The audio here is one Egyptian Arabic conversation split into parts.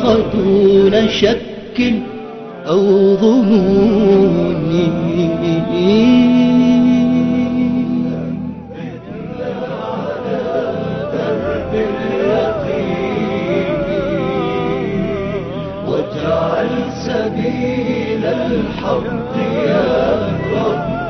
دون شك أو ظنون واجعل سبيل الحق يا رب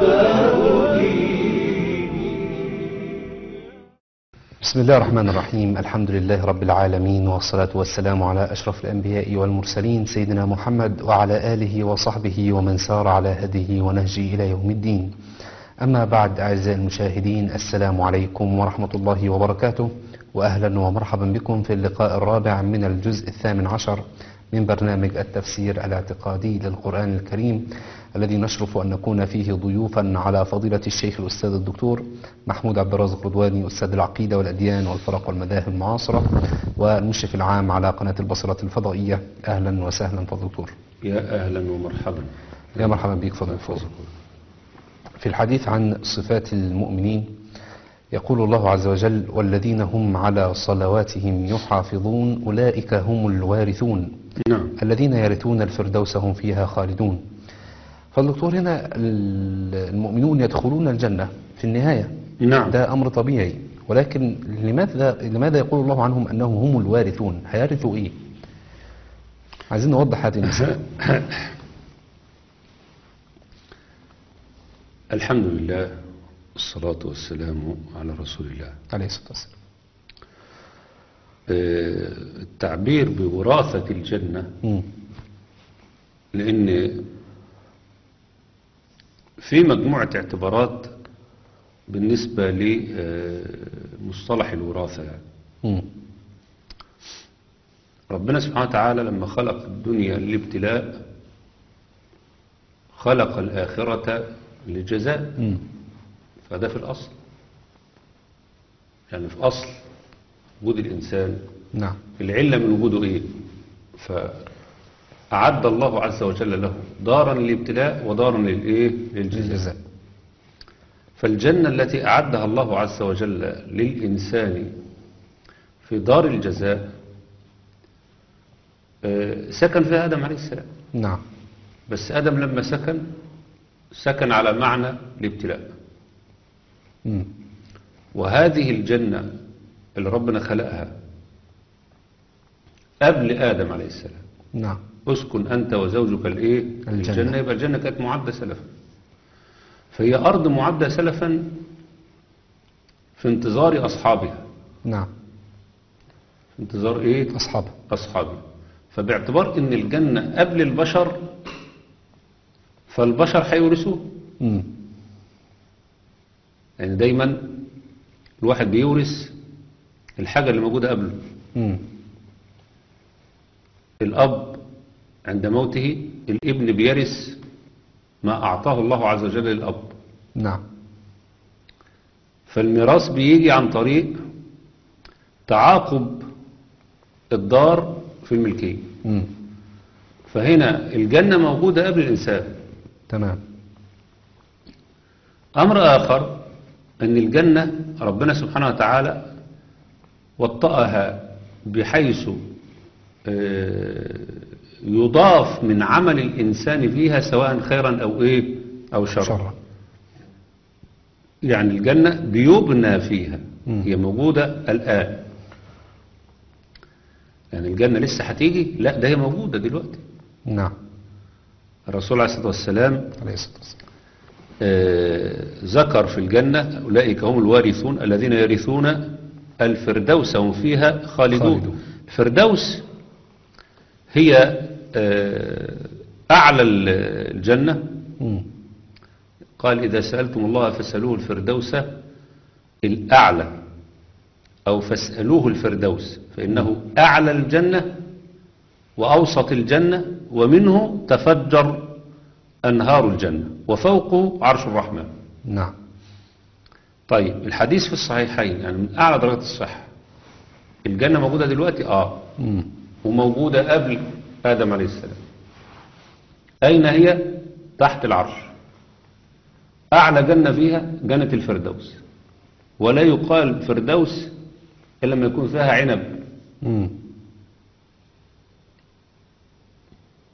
بسم الله الرحمن الرحيم الحمد لله رب العالمين والصلاة والسلام على أشرف الأنبياء والمرسلين سيدنا محمد وعلى آله وصحبه ومن سار على هديه ونهجه إلى يوم الدين أما بعد أعزائي المشاهدين السلام عليكم ورحمة الله وبركاته وأهلا ومرحبا بكم في اللقاء الرابع من الجزء الثامن عشر من برنامج التفسير الاعتقادي للقرآن الكريم الذي نشرف أن نكون فيه ضيوفا على فضيلة الشيخ الأستاذ الدكتور محمود عبد الرازق رضواني أستاذ العقيدة والأديان والفرق والمذاهب المعاصرة والمشرف العام على قناة البصرة الفضائية أهلا وسهلا فضل الدكتور يا أهلا ومرحبا يا مرحبا بك فضل الدكتور في الحديث عن صفات المؤمنين يقول الله عز وجل والذين هم على صلواتهم يحافظون أولئك هم الوارثون نعم الذين يرثون الفردوس هم فيها خالدون فالدكتور هنا ال- المؤمنون يدخلون الجنة في النهاية نعم ده أمر طبيعي ولكن لماذا لماذا يقول الله عنهم أنهم هم الوارثون هيرثوا إيه عايزين نوضح هذه المسألة الحمد لله والصلاة والسلام على رسول الله عليه الصلاة والسلام آه، التعبير بوراثة الجنة مم. لأن في مجموعة اعتبارات بالنسبة لمصطلح الوراثة يعني. مم. ربنا سبحانه وتعالى لما خلق الدنيا للابتلاء خلق الآخرة للجزاء مم. فده في الأصل يعني في أصل وجود الإنسان نعم العلة من وجوده إيه فأعد الله عز وجل له دارا للابتلاء ودارا للإيه للجزاء الجزاء فالجنة التي أعدها الله عز وجل للإنسان في دار الجزاء آه، سكن فيها آدم عليه السلام نعم بس آدم لما سكن سكن على معنى الابتلاء مم. وهذه الجنة اللي ربنا خلقها قبل آدم عليه السلام نعم اسكن أنت وزوجك الإيه الجنة. الجنة يبقى الجنة كانت معدة سلفا فهي أرض معدة سلفا في انتظار أصحابها نعم في انتظار إيه أصحابه أصحابها فباعتبار إن الجنة قبل البشر فالبشر هيورثوه مم. يعني دايما الواحد بيورث الحاجة اللي موجودة قبله مم. الأب عند موته الابن بيرث ما أعطاه الله عز وجل للأب نعم فالميراث بيجي عن طريق تعاقب الدار في الملكية مم. فهنا الجنة موجودة قبل الإنسان تمام أمر آخر أن الجنة ربنا سبحانه وتعالى وطأها بحيث آه، يضاف من عمل الإنسان فيها سواء خيرا أو إيه أو شرا شرا يعني الجنة بيبنى فيها مم. هي موجودة الآن يعني الجنة لسه هتيجي لا ده هي موجودة دلوقتي نعم الرسول عليه الصلاة والسلام عليه الصلاة والسلام آه، ذكر في الجنة أولئك هم الوارثون الذين يرثون الفردوس هم فيها خالدون خالدون. الفردوس هي آه، أعلى ال- الجنة مم. قال إذا سألتم الله فاسألوه الفردوس الأعلى أو فاسألوه الفردوس فإنه أعلى الجنة وأوسط الجنة ومنه تفجر أنهار الجنة وفوقه عرش الرحمن نعم طيب الحديث في الصحيحين يعني من أعلى درجة الصحة الجنة موجودة دلوقتي آه مم. وموجودة قبل آدم عليه السلام أين هي؟ تحت العرش أعلى جنة فيها جنة الفردوس ولا يقال فردوس إلا لما يكون فيها عنب مم.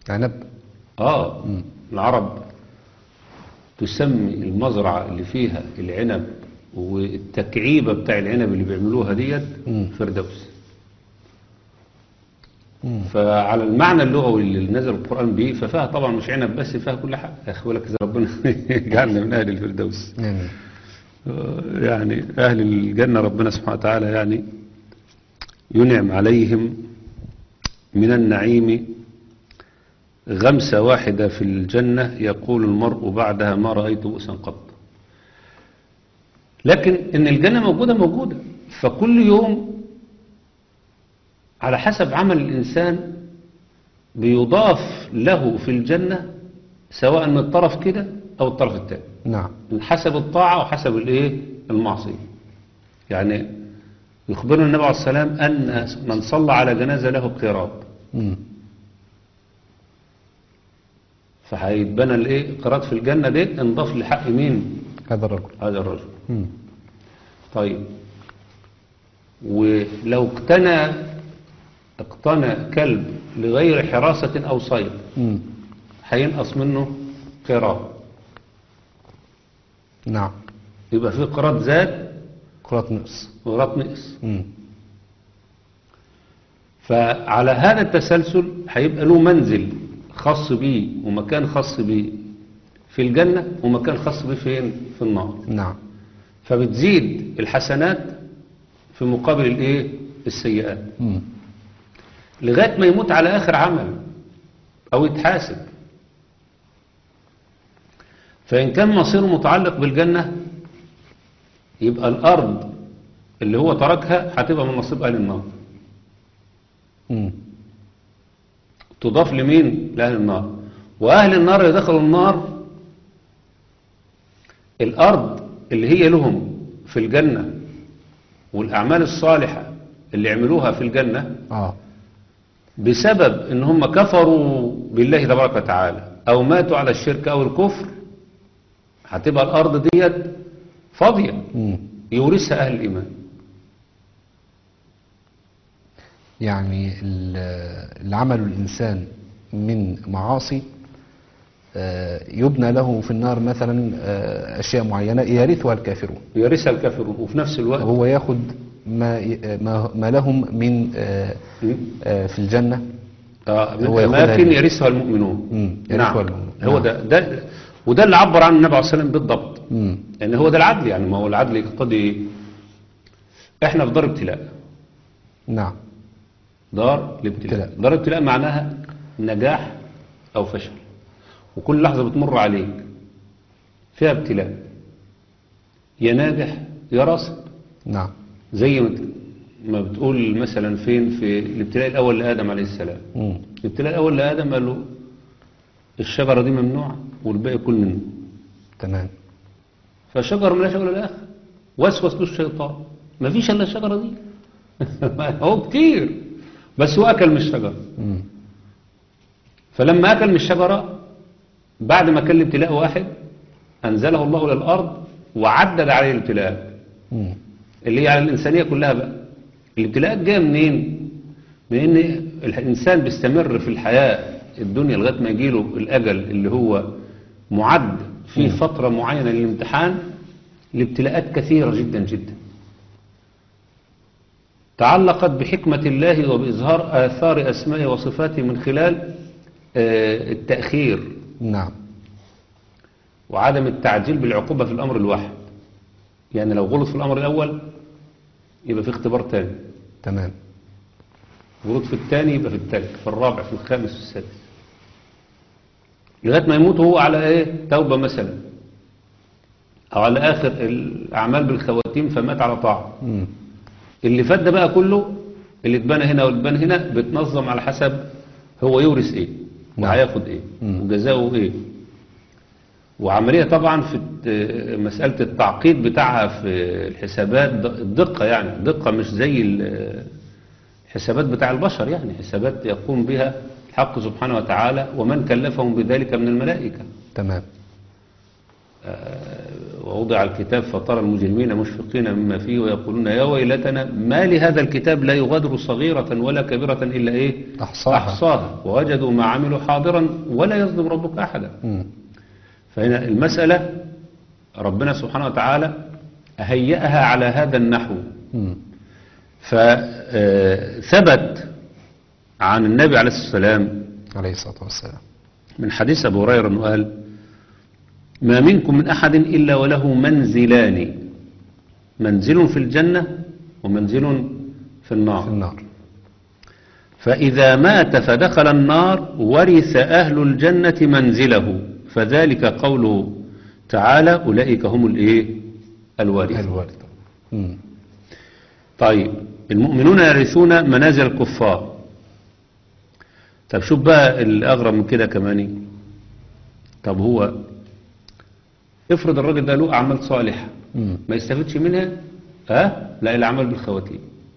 عنب اه العرب تسمي المزرعة اللي فيها العنب والتكعيبة بتاع العنب اللي بيعملوها ديت مم. فردوس مم. فعلى المعنى اللغوي اللي نزل القرآن به ففيها طبعا مش عنب بس فيها كل حاجة يا اخي بالك إذا ربنا يجعلنا من أهل الفردوس آمين آه، يعني أهل الجنة ربنا سبحانه وتعالى يعني ينعم عليهم من النعيم غمسة واحدة في الجنة يقول المرء بعدها ما رأيت بؤسا قط لكن إن الجنة موجودة موجودة فكل يوم على حسب عمل الإنسان بيضاف له في الجنة سواء من الطرف كده أو الطرف الثاني نعم حسب الطاعة وحسب الايه المعصية يعني يخبرنا النبي عليه السلام أن من صلى على جنازة له قيراط مم. فهيتبنى الايه قيراط في الجنة دي انضاف لحق مين هذا الرجل هذا الرجل مم. طيب ولو اقتنى اقتنى كلب لغير حراسة أو صيد مم. هينقص منه قيراط نعم يبقى في قيراط زاد كرات نقص وقيراط نقص مم. فعلى هذا التسلسل هيبقى له منزل خاص بيه ومكان خاص بيه في الجنة ومكان خاص بيه فين في النار نعم فبتزيد الحسنات في مقابل الايه السيئات مم. لغاية ما يموت على آخر عمل أو يتحاسب فإن كان مصيره متعلق بالجنة يبقى الأرض اللي هو تركها هتبقى من نصيب أهل النار مم. تضاف لمين لأهل النار وأهل النار يدخلوا النار الأرض اللي هي لهم في الجنة والأعمال الصالحة اللي عملوها في الجنة اه بسبب ان هم كفروا بالله تبارك وتعالى او ماتوا على الشرك او الكفر هتبقى الارض ديت فاضية مم. يورثها اهل الايمان يعني ال- اللي عمله الإنسان من معاصي آه، يبنى له في النار مثلا آه، أشياء معينة يرثها الكافرون يورثها الكافرون وفي نفس الوقت هو ياخد ما ي- ما ما لهم من آه، آه، في الجنة آه، من هو ياخدها اماكن ليه؟ يرثها المؤمنون مم، يرثها نعم المؤمنون. هو نعم. ده, ده وده اللي عبر عنه النبي عليه الصلاه والسلام بالضبط مم. لان هو ده العدل يعني ما هو العدل يقتضي إيه؟ احنا في دار ابتلاء نعم دار الابتلاء ابتلاء. دار الابتلاء معناها نجاح أو فشل وكل لحظة بتمر عليك فيها ابتلاء يا ناجح يا راسب نعم زي ما ت- ما بتقول مثلا فين في الابتلاء الأول لآدم عليه السلام مم. الابتلاء الأول لآدم قال له الشجرة دي ممنوعة والباقي كل منه تمام فالشجرة ملاش ولا الآخر وسوس له الشيطان ما فيش إلا الشجرة دي هو كتير بس هو أكل من الشجرة مم. فلما أكل من الشجرة بعد ما كان الابتلاء واحد أنزله الله إلى الأرض وعدد عليه الابتلاء مم. اللي هي على الإنسانية كلها بقى الابتلاءات جاية منين؟ من إن الإنسان بيستمر في الحياة الدنيا لغاية ما يجيله الأجل اللي هو معد في فترة معينة للامتحان الابتلاءات كثيرة جدا جدا تعلقت بحكمة الله وبإظهار آثار أسمائه وصفاته من خلال آه، التأخير نعم وعدم التعجيل بالعقوبة في الأمر الواحد يعني لو غلط في الأمر الأول يبقى في اختبار تاني تمام غلط في الثاني يبقى في الثالث في الرابع في الخامس في السادس لغاية ما يموت هو على ايه توبة مثلا او على اخر الاعمال بالخواتيم فمات على طاعة مم. اللي فات ده بقى كله اللي اتبنى هنا واللي اتبنى هنا بتنظم على حسب هو يورث ايه نعم. وهياخد ايه مم. وجزاؤه ايه وعملية طبعا في الت- مسألة التعقيد بتاعها في الحسابات د- الدقة يعني دقة مش زي ال- الحسابات بتاع البشر يعني حسابات يقوم بها الحق سبحانه وتعالى ومن كلفهم بذلك من الملائكة تمام ووضع الكتاب فترى المجرمين مشفقين مما فيه ويقولون يا ويلتنا ما لهذا الكتاب لا يغادر صغيرة ولا كبيرة إلا إيه أحصاها. أحصاها ووجدوا ما عملوا حاضرا ولا يظلم ربك أحدا مم. فهنا المسألة ربنا سبحانه وتعالى هيئها على هذا النحو مم. فثبت عن النبي عليه الصلاة والسلام عليه الصلاة والسلام من حديث أبو هريرة أنه قال ما منكم من أحد إلا وله منزلان منزل في الجنة ومنزل في النار في النار فإذا مات فدخل النار ورث أهل الجنة منزله فذلك قوله تعالى أولئك هم الإيه الوارثون الوارد مم. طيب المؤمنون يرثون منازل الكفار طب شوف بقى الأغرب من كده كمان طب هو افرض الراجل ده له أعمال صالحة مم. ما يستفدش منها ها لا الأعمال بالخواتيم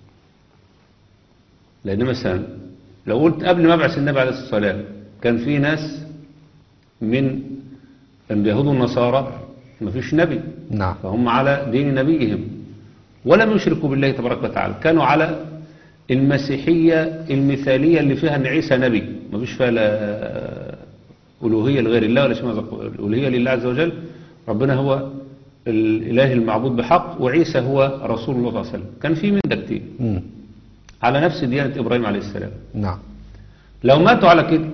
لأن مثلا لو قلت قبل ما ابعث النبي عليه الصلاة والسلام كان في ناس من اليهود والنصارى ما فيش نبي نعم فهم على دين نبيهم ولم يشركوا بالله تبارك وتعالى كانوا على المسيحية المثالية اللي فيها ان عيسى نبي ما فيش فيها لا ألوهية لغير الله ولا شيء الألوهية لله عز وجل ربنا هو الإله المعبود بحق وعيسى هو رسول الله صلى الله عليه وسلم كان في من ده كتير مم. على نفس ديانة إبراهيم عليه السلام نعم لو ماتوا على كده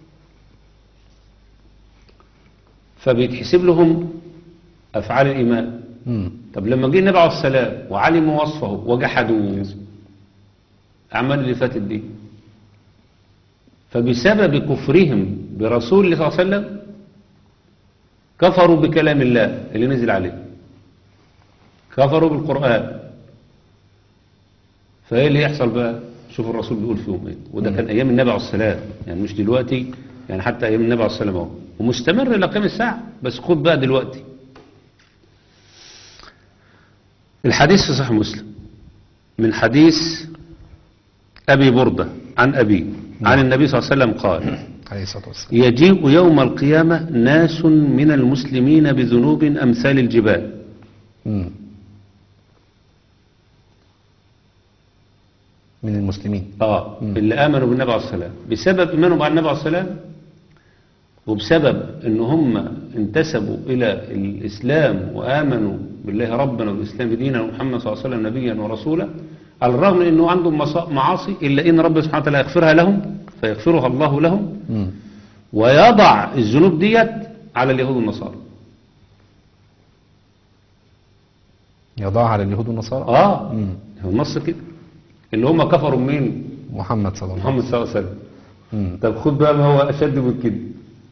فبيتحسب لهم أفعال الإيمان مم. طب لما جه النبي عليه السلام وعلموا وصفه وجحدوا أعمال اللي فاتت دي فبسبب كفرهم برسول الله صلى الله عليه وسلم كفروا بكلام الله اللي نزل عليه كفروا بالقرآن فايه اللي يحصل بقى شوف الرسول بيقول فيهم ايه وده كان ايام النبي عليه السلام يعني مش دلوقتي يعني حتى ايام النبي عليه السلام اهو ومستمر الى قيام الساعه بس خد بقى دلوقتي الحديث في صحيح مسلم من حديث ابي برده عن ابي عن النبي صلى الله عليه وسلم قال عليه الصلاة والسلام يجيء يوم القيامة ناس من المسلمين بذنوب أمثال الجبال مم. من المسلمين آه اللي آمنوا بالنبي عليه السلام بسبب إيمانهم مع النبي عليه السلام وبسبب إن هم انتسبوا إلى الإسلام وآمنوا بالله ربنا والإسلام دينا ومحمد صلى الله عليه وسلم نبيا ورسولا على الرغم من أنه عندهم مصا- معاصي إلا إن رب سبحانه وتعالى يغفرها لهم فيغفرها الله لهم مم. ويضع الذنوب ديت على اليهود والنصارى يضع على اليهود والنصارى اه مم. هو النص كده اللي هم كفروا من محمد صلى الله عليه محمد صلى الله عليه وسلم وسلم طب خد بقى ما هو اشد من كده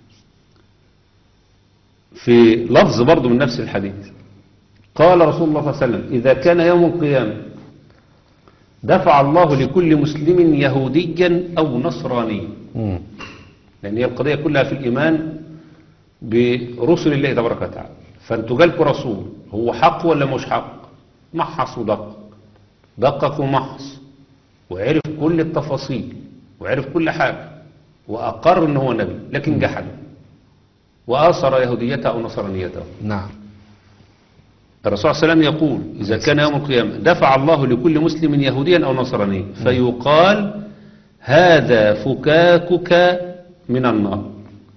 في لفظ برضه من نفس الحديث قال رسول الله صلى الله عليه وسلم اذا كان يوم القيامه دفع الله لكل مسلم يهوديا او نصرانيا مم. لان هي القضيه كلها في الايمان برسل الله تبارك وتعالى فانتوا جالكوا رسول هو حق ولا مش حق محص ودقق دقق ومحص وعرف كل التفاصيل وعرف كل حاجه واقر ان هو نبي لكن جحد واثر يهوديته او نصرانيته نعم الرسول صلى الله عليه وسلم يقول إذا كان يوم القيامة دفع الله لكل مسلم يهوديا أو نصرانيا فيقال هذا فكاكك من النار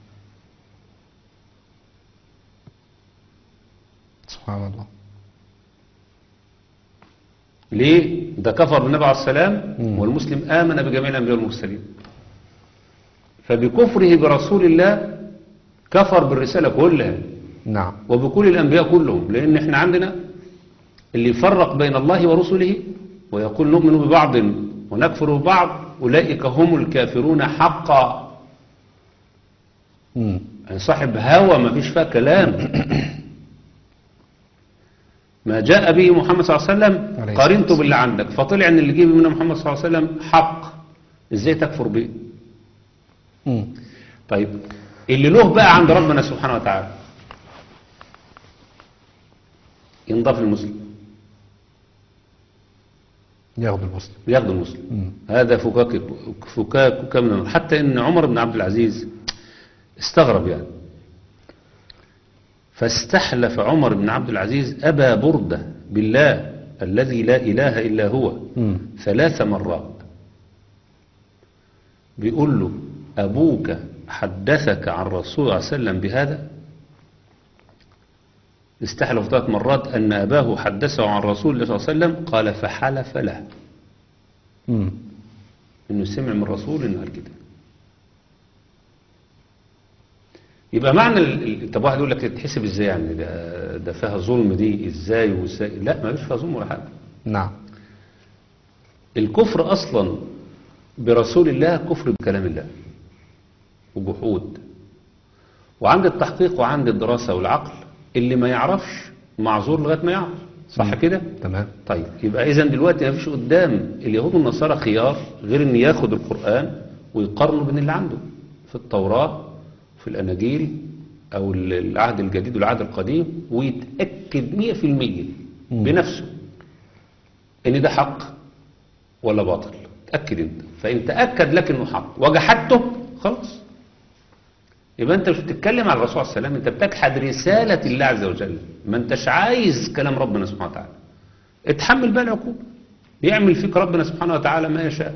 سبحان الله ليه؟ ده كفر بالنبي عليه السلام مم. والمسلم آمن بجميع الأنبياء والمرسلين فبكفره برسول الله كفر بالرسالة كلها نعم وبكل الأنبياء كلهم لأن احنا عندنا اللي يفرق بين الله ورسله ويقول نؤمن ببعض ونكفر ببعض أولئك هم الكافرون حقا مم. يعني صاحب هوى ما فيش فيها كلام ما جاء به محمد صلى الله عليه وسلم عليه قارنته الصلاة باللي عندك فطلع ان اللي جه منه محمد صلى الله عليه وسلم حق ازاي تكفر به مم. طيب اللي له بقى عند ربنا سبحانه وتعالى ينضاف المسلم ياخد المسلم ياخد المسلم مم. هذا فكاك فكاكك من النار. حتى ان عمر بن عبد العزيز استغرب يعني فاستحلف عمر بن عبد العزيز أبا بردة بالله الذي لا إله إلا هو مم. ثلاث مرات بيقول له أبوك حدثك عن رسول الله صلى الله عليه وسلم بهذا استحلف ثلاث مرات أن أباه حدثه عن رسول الله صلى الله عليه وسلم قال فحلف له مم. انه سمع من رسول انه قال كده يبقى معنى ال- ال- طب واحد يقول لك تتحسب ازاي يعني ده ده فيها ظلم دي ازاي وازاي لا ما فيش فيها ظلم ولا حاجه نعم الكفر اصلا برسول الله كفر بكلام الله وجحود وعند التحقيق وعند الدراسه والعقل اللي ما يعرفش معذور لغايه ما يعرف صح كده تمام طيب يبقى اذا دلوقتي ما فيش قدام اليهود والنصارى خيار غير ان ياخد القرآن ويقارنه بين اللي عنده في التوراة في الأناجيل أو ال- العهد الجديد والعهد القديم ويتأكد مية في المية بنفسه ان ده حق ولا باطل تأكد انت فإن تأكد لك انه حق وجحدته خلاص يبقى انت مش بتتكلم على الرسول عليه السلام انت بتجحد رسالة الله عز وجل ما انتش عايز كلام ربنا سبحانه وتعالى اتحمل بقى العقوبة يعمل فيك ربنا سبحانه وتعالى ما يشاء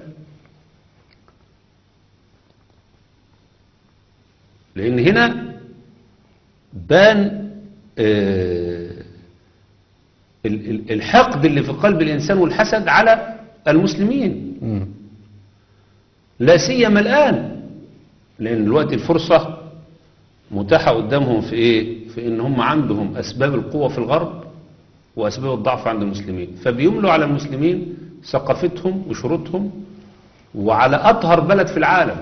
لان هنا بان آه، ال- ال- الحقد اللي في قلب الانسان والحسد على المسلمين مم. لا سيما الآن لأن دلوقتي الفرصة متاحة قدامهم في إيه؟ في إن هم عندهم أسباب القوة في الغرب وأسباب الضعف عند المسلمين فبيملوا على المسلمين ثقافتهم وشروطهم وعلى أطهر بلد في العالم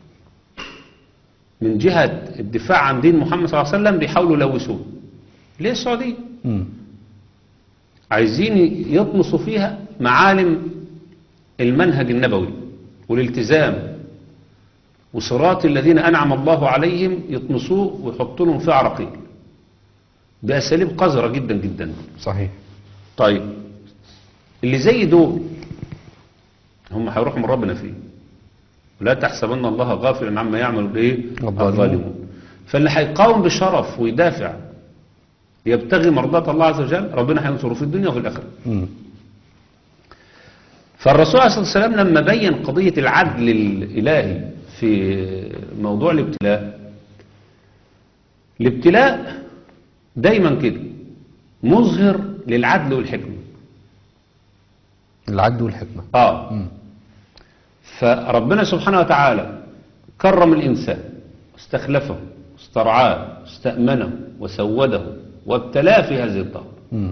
من جهة الدفاع عن دين محمد صلى الله عليه وسلم بيحاولوا يلوثوه ليه السعودية؟ مم. عايزين يطمسوا فيها معالم المنهج النبوي والالتزام وصراط الذين أنعم الله عليهم يطمسوه ويحطوا لهم فيه عراقيل بأساليب قذرة جدا جدا صحيح طيب اللي زي دول هم هيروحوا من ربنا فيه لا تحسبن الله غافلا عما يعمل الايه الظالمون. الظالمون فاللي هيقاوم بشرف ويدافع يبتغي مرضات الله عز وجل ربنا هينصره في الدنيا وفي الآخرة مم. فالرسول عليه الصلاة والسلام لما بين قضية العدل الإلهي في موضوع الابتلاء الابتلاء دايما كده مظهر للعدل والحكمة العدل والحكمة آه مم. فربنا سبحانه وتعالى كرم الإنسان واستخلفه واسترعاه واستأمنه وسوده وابتلاه في هذه الدار مم.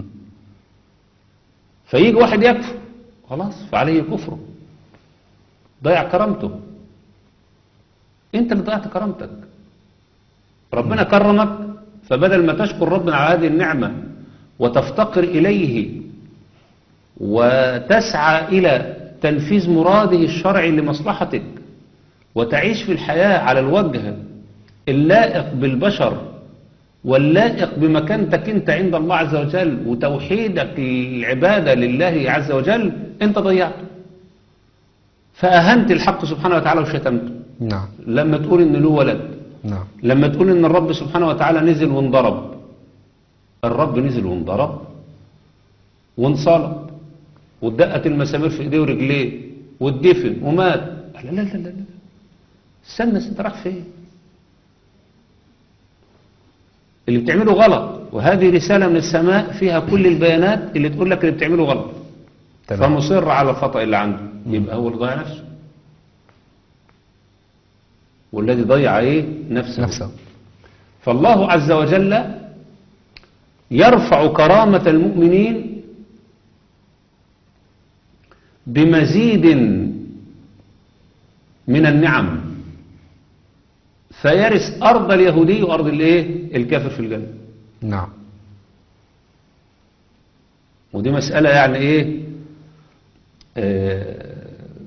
فيجي واحد يكفر خلاص فعليه كفره ضيع كرامته انت اللي ضيعت كرامتك ربنا كرمك فبدل ما تشكر ربنا على هذه النعمة وتفتقر إليه وتسعى إلى تنفيذ مراده الشرعي لمصلحتك وتعيش في الحياة على الوجه اللائق بالبشر واللائق بمكانتك انت عند الله عز وجل وتوحيدك العبادة لله عز وجل انت ضيعته فأهنت الحق سبحانه وتعالى وشتمته نعم لما تقول ان له ولد نعم لما تقول ان الرب سبحانه وتعالى نزل وانضرب الرب نزل وانضرب وانصلب واتدقت المسامير في ايديه ورجليه واتدفن ومات لا لا لا لا لا استنى انت رايح فين اللي بتعمله غلط وهذه رسالة من السماء فيها كل البيانات اللي تقول لك اللي بتعمله غلط تمام فمصر على الخطأ اللي عنده يبقى هو اللي ضيع نفسه والذي ضيع ايه نفسه نفسه فالله عز وجل يرفع كرامة المؤمنين بمزيد من النعم فيرث أرض اليهودي وأرض الايه الكافر في الجنة نعم ودي مسألة يعني ايه آه،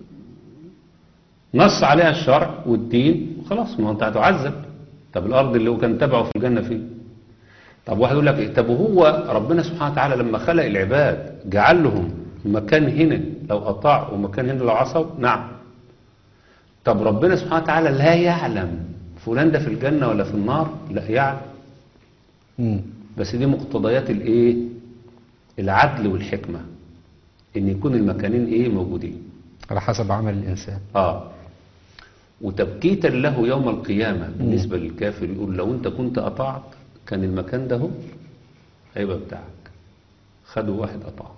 نص عليها الشرع والدين وخلاص ما هو انت هتعذب طب الارض اللي هو كان تبعه في الجنة فين طب واحد يقول لك إيه؟ طب وهو ربنا سبحانه وتعالى لما خلق العباد جعل لهم مكان هنا لو اطاع ومكان هنا لو عصوا نعم طب ربنا سبحانه وتعالى لا يعلم فلان ده في الجنة ولا في النار لا يعلم مم. بس دي مقتضيات الايه العدل والحكمة ان يكون المكانين ايه موجودين على حسب عمل الإنسان اه وتبكيتا له يوم القيامة بالنسبة للكافر يقول لو انت كنت اطعت كان المكان ده هو هيبقى بتاعك خدوا واحد اطاع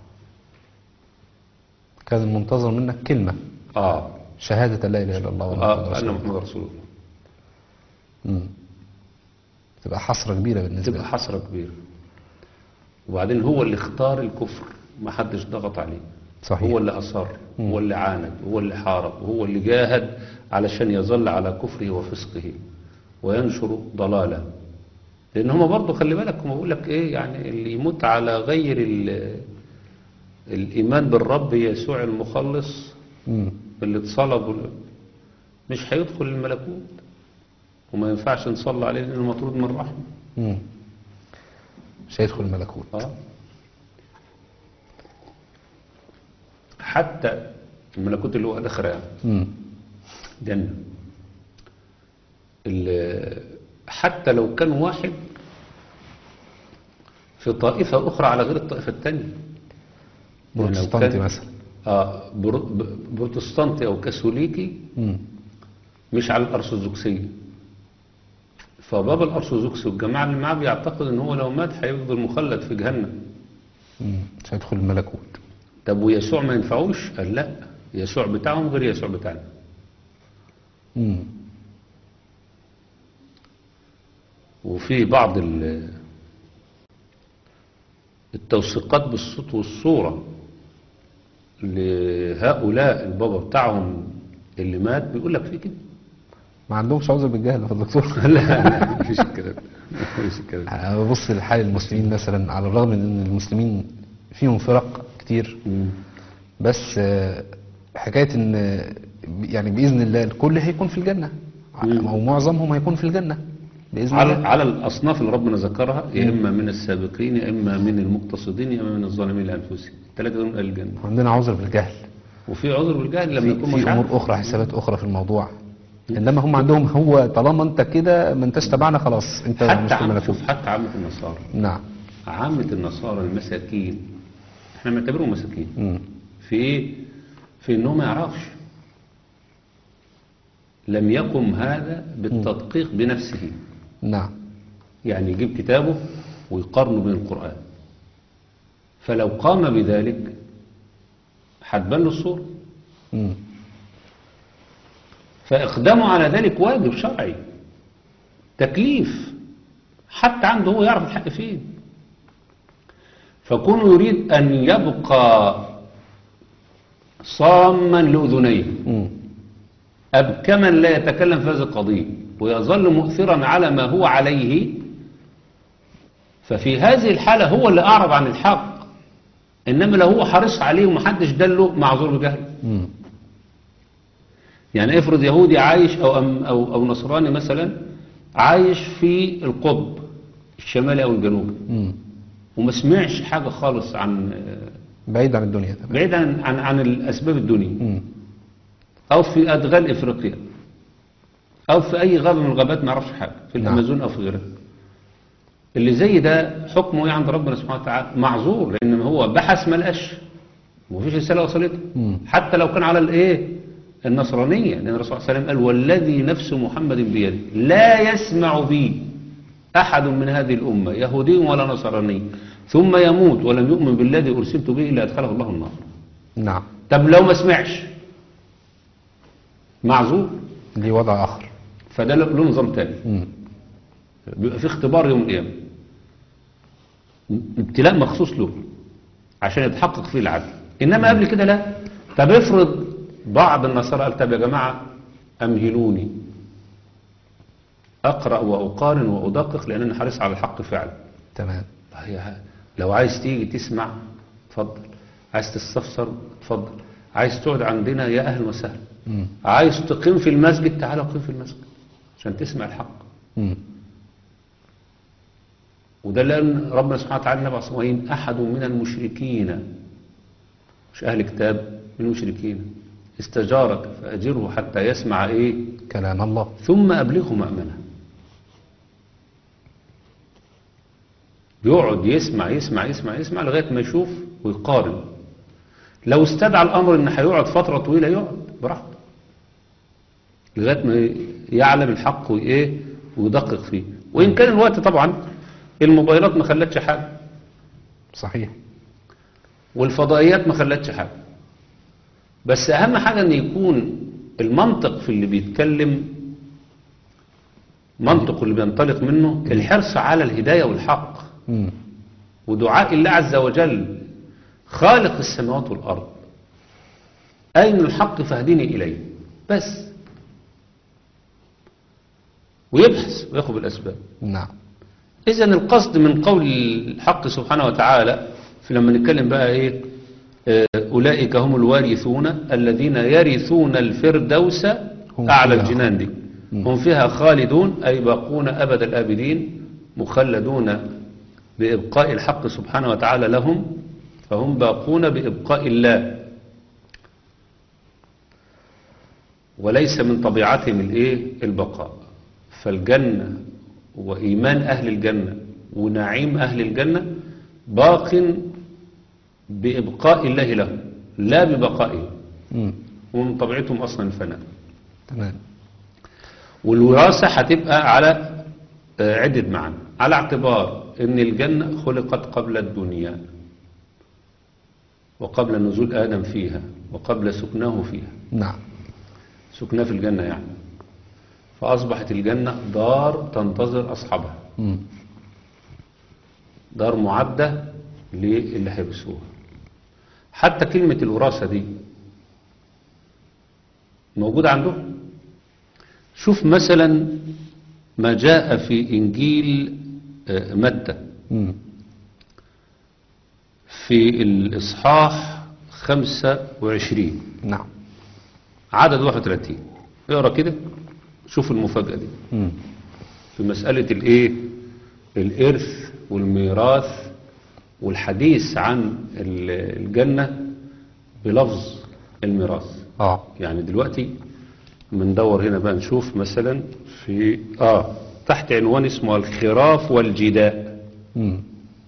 كان المنتظر منك كلمة اه شهادة لا إله إلا الله ومحمد اه رسول ان الله محمد رسول الله مم. تبقى حسرة كبيرة بالنسبة تبقى لك حسرة كبيرة وبعدين هو اللي اختار الكفر ما حدش ضغط عليه صحيح هو اللي أصر هو اللي عاند هو اللي حارب هو اللي جاهد علشان يظل على كفره وفسقه وينشر ضلاله لأن هما برضه خلي بالك هما بيقول لك إيه يعني اللي يموت على غير ال- الإيمان بالرب يسوع المخلص مم. اللي اتصلب وال- مش هيدخل الملكوت وما ينفعش نصلي عليه لأنه مطرود من الرحمة مم. مش هيدخل الملكوت آه. حتى الملكوت اللي هو الآخرة يعني مم. جنة ال- حتى لو كان واحد في طائفة أخرى على غير الطائفة الثانية يعني لو بروتستانتي كان- مثلا آه برو- ب- بروتستانتي أو كاثوليكي مم. مش على الأرثوذكسية فبابا الأرثوذكسي والجماعة اللي معاه بيعتقد إن هو لو مات هيفضل مخلد في جهنم مم. مش هيدخل الملكوت طب ويسوع ما ينفعوش؟ قال لا يسوع بتاعهم غير يسوع بتاعنا مم. وفي بعض ال- التوثيقات بالصوت والصورة لهؤلاء البابا بتاعهم اللي مات بيقول لك في كده ما عندهمش عذر بالجهل في الدكتور لا لا مفيش الكلام ده. مفيش الكلام ده. أنا ببص لحال المسلمين مثلا على الرغم من ان المسلمين فيهم فرق كتير مم. بس آه، حكاية ان آه، يعني بإذن الله الكل هيكون في الجنة مم. او معظمهم هيكون في الجنة بإذن على الله على الأصناف اللي ربنا ذكرها يا إما من السابقين يا إما من المقتصدين يا إما من الظالمين لأنفسهم الثلاثة دول من أهل الجنة عندنا عذر بالجهل وفي عذر بالجهل لما في, يكون مش في عارف امور اخرى حسابات اخرى في الموضوع انما هم عندهم هو طالما انت كده ما انتش تبعنا خلاص انت مش حتى في عم الملكوت شوف حتى عامة النصارى نعم عامة النصارى المساكين احنا بنعتبرهم مساكين مم. في ايه في انه ما يعرفش لم يقم هذا بالتدقيق بنفسه نعم يعني يجيب كتابه ويقارنه بين القرآن فلو قام بذلك هتبان له الصورة مم. فإقدامه على ذلك واجب شرعي تكليف حتى عنده هو يعرف الحق فين فكونه يريد أن يبقى صاما لأذنيه مم. أبكما لا يتكلم في هذه القضية ويظل مؤثرا على ما هو عليه ففي هذه الحالة هو اللي أعرض عن الحق إنما لو هو حريص عليه ومحدش دله معذور بجهل مم. يعني افرض يهودي عايش أو, أم أو, أو نصراني مثلا عايش في القطب الشمالي أو الجنوبي مم. وما سمعش حاجة خالص عن بعيد عن الدنيا تمام بعيد عن, عن, عن الأسباب الدنيا مم. أو في أدغال إفريقيا أو في أي غابة من الغابات ما يعرفش حاجة في نعم. الأمازون أو في غيرها اللي زي ده حكمه إيه عند ربنا سبحانه وتعالى معذور لأن هو بحث ما لقاش ومفيش رسالة وصلته مم. حتى لو كان على الإيه النصرانية لأن الرسول صلى الله عليه وسلم قال والذي نفس محمد بيده لا يسمع بي أحد من هذه الأمة يهودي ولا نصراني ثم يموت ولم يؤمن بالذي أرسلت به إلا أدخله الله النار نعم طب لو ما سمعش معذور ليه وضع اخر فده له له نظام تاني مم. بيبقى في اختبار يوم القيامة ابتلاء مخصوص له عشان يتحقق فيه العدل انما قبل كده لا طب افرض بعض النصارى قال طب يا جماعة امهلوني اقرأ واقارن وادقق لان انا حريص على الحق فعلا تمام هي لو عايز تيجي تسمع اتفضل عايز تستفسر اتفضل عايز تقعد عندنا يا اهلا وسهلا مم. عايز تقيم في المسجد تعالى قيم في المسجد عشان تسمع الحق مم. وده لأن ربنا سبحانه وتعالى نبع صموئين أحد من المشركين مش أهل كتاب من المشركين استجارك فأجره حتى يسمع إيه كلام الله ثم أبلغه مأمنه بيقعد يسمع يسمع يسمع يسمع لغاية ما يشوف ويقارن لو استدعى الأمر إن هيقعد فترة طويلة يقعد براحته لغاية ما يعلم الحق وإيه ويدقق فيه وإن كان الوقت طبعا الموبايلات ما خلتش حاجة صحيح والفضائيات ما خلتش حاجة بس أهم حاجة إن يكون المنطق في اللي بيتكلم منطق اللي بينطلق منه الحرص على الهداية والحق مم. ودعاء الله عز وجل خالق السماوات والأرض أين الحق فاهدني إليه بس ويبحث وياخذ بالأسباب نعم إذا القصد من قول الحق سبحانه وتعالى في لما نتكلم بقى إيه آه، أولئك هم الوارثون الذين يرثون الفردوس هم أعلى فيها. الجنان دي هم فيها خالدون أي باقون أبد الآبدين مخلدون بإبقاء الحق سبحانه وتعالى لهم فهم باقون بإبقاء الله وليس من طبيعتهم الايه البقاء فالجنة وإيمان أهل الجنة ونعيم أهل الجنة باق بإبقاء الله لهم لا ببقائهم مم. ومن طبيعتهم أصلا الفناء تمام والوراثة هتبقى على آه، عدة معنى على اعتبار ان الجنة خلقت قبل الدنيا وقبل نزول آدم فيها وقبل سكنه فيها نعم سكناه في الجنة يعني فأصبحت الجنة دار تنتظر أصحابها مم. دار معدة للي هيبسوها حتى كلمة الوراثة دي موجودة عندهم شوف مثلا ما جاء في إنجيل آه، متى مم. في الإصحاح 25 نعم عدد 31 اقرا كده شوف المفاجأة دي مم. في مسألة الايه الإرث والميراث والحديث عن ال- الجنة بلفظ الميراث اه يعني دلوقتي بندور هنا بقى نشوف مثلا في اه تحت عنوان اسمه الخراف والجداء مم.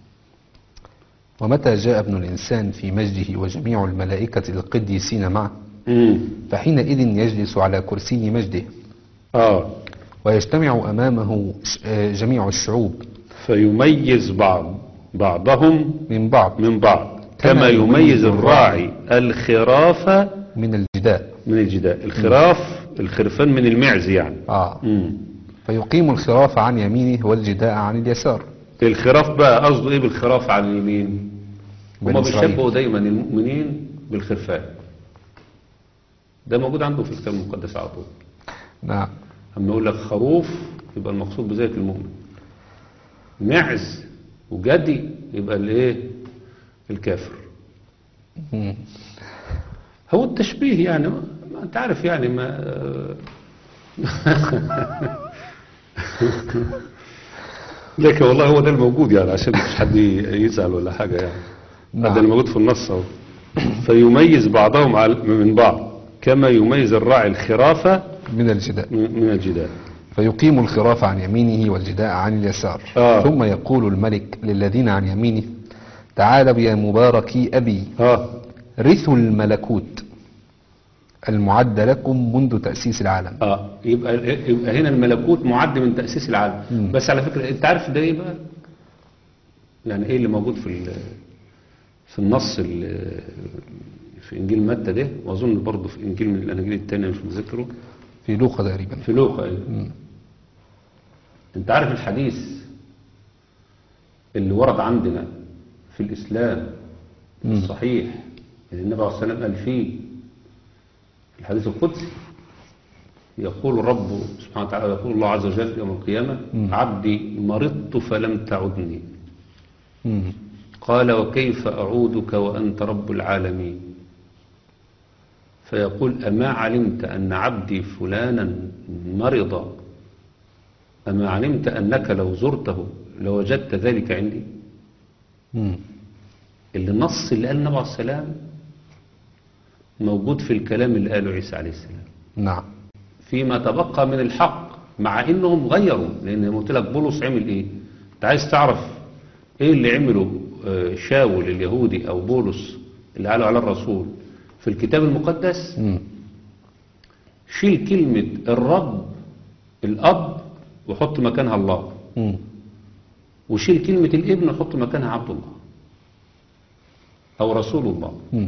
ومتى جاء ابن الإنسان في مجده وجميع الملائكة القديسين معه مم. فحينئذ يجلس على كرسي مجده اه ويجتمع أمامه ش- آه، جميع الشعوب فيميز بعض بعضهم من بعض من بعض كما يميز الراعي الخراف من الجداء من الجداء الخراف الخرفان من المعز يعني آه. مم. فيقيم الخراف عن يمينه والجداء عن اليسار الخراف بقى قصده ايه بالخراف على اليمين بني هما إسرائيل. بيشبهوا دايما المؤمنين بالخرفان ده موجود عنده في الكتاب المقدس على طول نعم اما يقول لك خروف يبقى المقصود بذلك المؤمن معز وجدي يبقى الايه الكافر مم. هو التشبيه يعني ما ما انت عارف يعني ما لكن والله هو ده الموجود يعني عشان مش حد يزعل ولا حاجة يعني نعم. ده اللي موجود في النص اهو فيميز بعضهم على- من بعض كما يميز الراعي الخرافة من الجداء من من الجدال فيقيم الخراف عن يمينه والجداء عن اليسار آه. ثم يقول الملك للذين عن يمينه تعالوا يا مباركي أبي اه رثوا الملكوت المعد لكم منذ تأسيس العالم اه يبقى يبقى هنا الملكوت معد من تأسيس العالم مم. بس على فكرة انت عارف ده ايه بقى يعني ايه اللي موجود في ال- في النص ال- في انجيل متى ده واظن برضه في انجيل من الاناجيل التانية مش متذكره في لوقا تقريبا في لوقا ايه مم. انت عارف الحديث اللي ورد عندنا في الاسلام مم. الصحيح اللي النبي عليه الصلاه والسلام قال فيه في الحديث القدسي يقول الرب سبحانه وتعالى يقول الله عز وجل يوم القيامة مم. عبدي مرضت فلم تعدني مم. قال وكيف أعودك وأنت رب العالمين فيقول أما علمت أن عبدي فلانا مرض أما علمت أنك لو زرته لوجدت ذلك عندي مم. اللي النص اللي قال النبي عليه السلام موجود في الكلام اللي قاله عيسى عليه السلام نعم فيما تبقى من الحق مع انهم غيروا لان قلت لك بولس عمل ايه انت عايز تعرف ايه اللي عمله آه، شاول اليهودي او بولس اللي قالوا على الرسول في الكتاب المقدس مم. شيل كلمة الرب الأب وحط مكانها الله مم. وشيل كلمة الابن وحط مكانها عبد الله أو رسول الله مم.